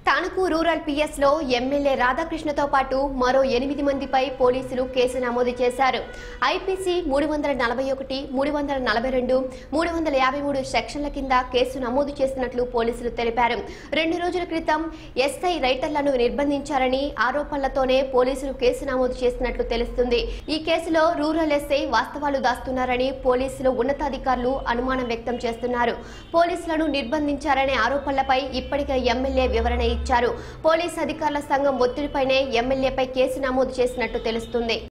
Tanuku rural PS లో MLA రాధాకృష్ణతో పాటు మరో ఎనిమిది మందిపై పోలీసులు కేసు నమోదు చేశారు ఐపీసీ మూడు వందల నలభై ఒకటి మూడు వందల నలభై రెండు మూడు వందల యాభై మూడు సెక్షన్ల కింద కేసు నమోదు చేసినట్లు పోలీసులు తెలిపారు రెండు రోజుల క్రితం ఎస్ఐ రైటర్లను నిర్బంధించారని ఆరోపణలతోనే పోలీసులు కేసు నమోదు చేసినట్లు తెలుస్తుంది ఈ కేసులో రూరల్ ఎస్ఐ వాస్తవాలు దాస్తున్నారని పోలీసులు ఉన్నతాధికారులు అనుమానం వ్యక్తం చేస్తున్నారు పోలీసులను నిర్బంధించారనే ఆరోపణలపై ఇప్పటికే ఎమ్మెల్యే వివరణ ఇచ్చారు పోలీస్ అధికారుల సంఘం ఒత్తిడిపైనే ఎమ్మెల్యేపై కేసు నమోదు చేసినట్టు తెలుస్తుంది